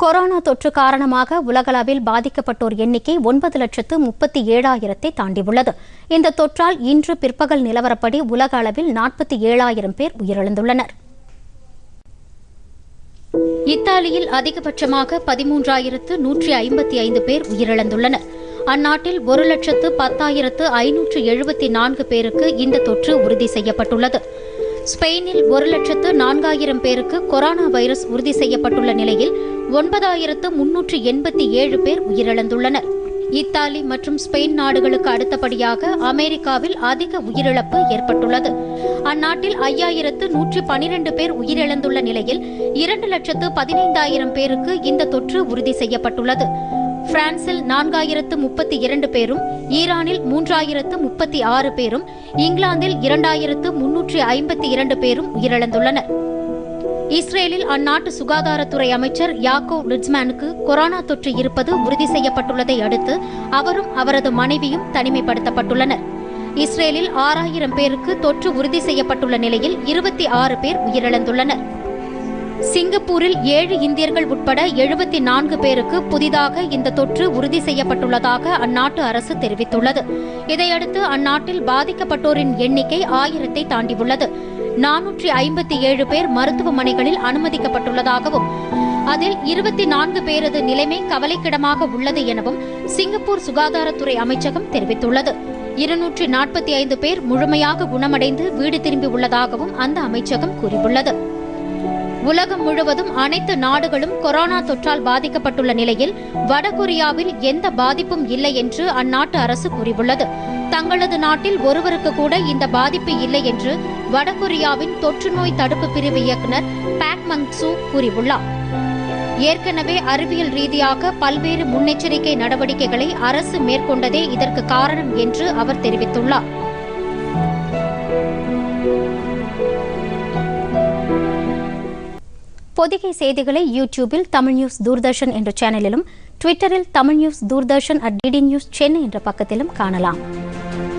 corona தொற்று காரணமாக உலகளவில் பாதிக்கப்பட்டோர் எண்ணிக்கை ஒன்பது லட்சத்து முப்பத்தி ஏழாயிரத்தை தாண்டியுள்ளது இந்த தொற்றால் இன்று பிற்பகல் நிலவரப்படி உலக அளவில் நாற்பத்தி ஏழாயிரம் பேர் உயிரிழந்துள்ளனர் இத்தாலியில் அதிகபட்சமாக பதிமூன்றாயிரத்து நூற்றி ஐம்பத்தி ஐந்து பேர் உயிரிழந்துள்ளனர் அந்நாட்டில் ஒரு லட்சத்து பத்தாயிரத்து ஐநூற்று எழுபத்தி நான்கு பேருக்கு இந்த தொற்று உறுதி செய்யப்பட்டுள்ளது ஸ்பெயினில் ஒரு லட்சத்து நான்காயிரம் பேருக்கு கொரோனா வைரஸ் உறுதி செய்யப்பட்டுள்ள நிலையில் ஒன்பதாயிரத்து முன்னூற்று எண்பத்தி ஏழு பேர் உயிரிழந்துள்ளனர் இத்தாலி மற்றும் ஸ்பெயின் நாடுகளுக்கு அடுத்தபடியாக அமெரிக்காவில் அதிக உயிரிழப்பு ஏற்பட்டுள்ளது அந்நாட்டில் ஐயாயிரத்து நூற்றி பனிரெண்டு பேர் உயிரிழந்துள்ள நிலையில் இரண்டு லட்சத்து பதினைந்தாயிரம் பேருக்கு இந்த தொற்று உறுதி செய்யப்பட்டுள்ளது பிரான்சில் நான்காயிரத்து முப்பத்தி இரண்டு பேரும் ஈரானில் மூன்றாயிரத்து முப்பத்தி ஆறு பேரும் இங்கிலாந்தில் இரண்டாயிரத்து முன்னூற்றி ஐம்பத்தி இரண்டு பேரும் உயிரிழந்துள்ளனர் இஸ்ரேலில் அந்நாட்டு சுகாதாரத்துறை அமைச்சர் யாக்கோ ரிட்ஸ்மேனுக்கு கொரோனா தொற்று இருப்பது உறுதி செய்யப்பட்டுள்ளதை அடுத்து அவரும் அவரது மனைவியும் தனிமைப்படுத்தப்பட்டுள்ளனர் இஸ்ரேலில் ஆறாயிரம் பேருக்கு தொற்று உறுதி செய்யப்பட்டுள்ள நிலையில் இருபத்தி ஆறு பேர் உயிரிழந்துள்ளனர் சிங்கப்பூரில் ஏழு இந்தியர்கள் உட்பட எழுபத்தி நான்கு பேருக்கு புதிதாக இந்த தொற்று உறுதி செய்யப்பட்டுள்ளதாக அந்நாட்டு அரசு தெரிவித்துள்ளது இதையடுத்து அந்நாட்டில் பாதிக்கப்பட்டோரின் எண்ணிக்கை ஆயிரத்தை தாண்டியுள்ளது நானூற்றி ஐம்பத்தி ஏழு பேர் மருத்துவமனைகளில் அனுமதிக்கப்பட்டுள்ளதாகவும் அதில் இருபத்தி நான்கு பேரது நிலைமை கவலைக்கிடமாக உள்ளது எனவும் சிங்கப்பூர் சுகாதாரத்துறை அமைச்சகம் தெரிவித்துள்ளது இருநூற்றி நாற்பத்தி ஐந்து பேர் முழுமையாக குணமடைந்து வீடு திரும்பியுள்ளதாகவும் அந்த அமைச்சகம் கூறியுள்ளது உலகம் முழுவதும் அனைத்து நாடுகளும் கொரோனா தொற்றால் பாதிக்கப்பட்டுள்ள நிலையில் வடகொரியாவில் எந்த பாதிப்பும் இல்லை என்று அந்நாட்டு அரசு கூறியுள்ளது தங்களது நாட்டில் ஒருவருக்கு கூட இந்த பாதிப்பு இல்லை என்று வடகொரியாவின் தொற்று நோய் தடுப்பு பிரிவு இயக்குநர் பேக் மங்சூ கூறியுள்ளார் ஏற்கனவே அறிவியல் ரீதியாக பல்வேறு முன்னெச்சரிக்கை நடவடிக்கைகளை அரசு மேற்கொண்டதே இதற்கு காரணம் என்று அவர் தெரிவித்துள்ளார் பொதிகை செய்திகளை யூடியூபில் தமிழ் நியூஸ் தூர்தர்ஷன் என்ற சேனலிலும் ட்விட்டரில் Tamil news Doordarshan at DD news Chennai என்ற பக்கத்திலும் காணலாம்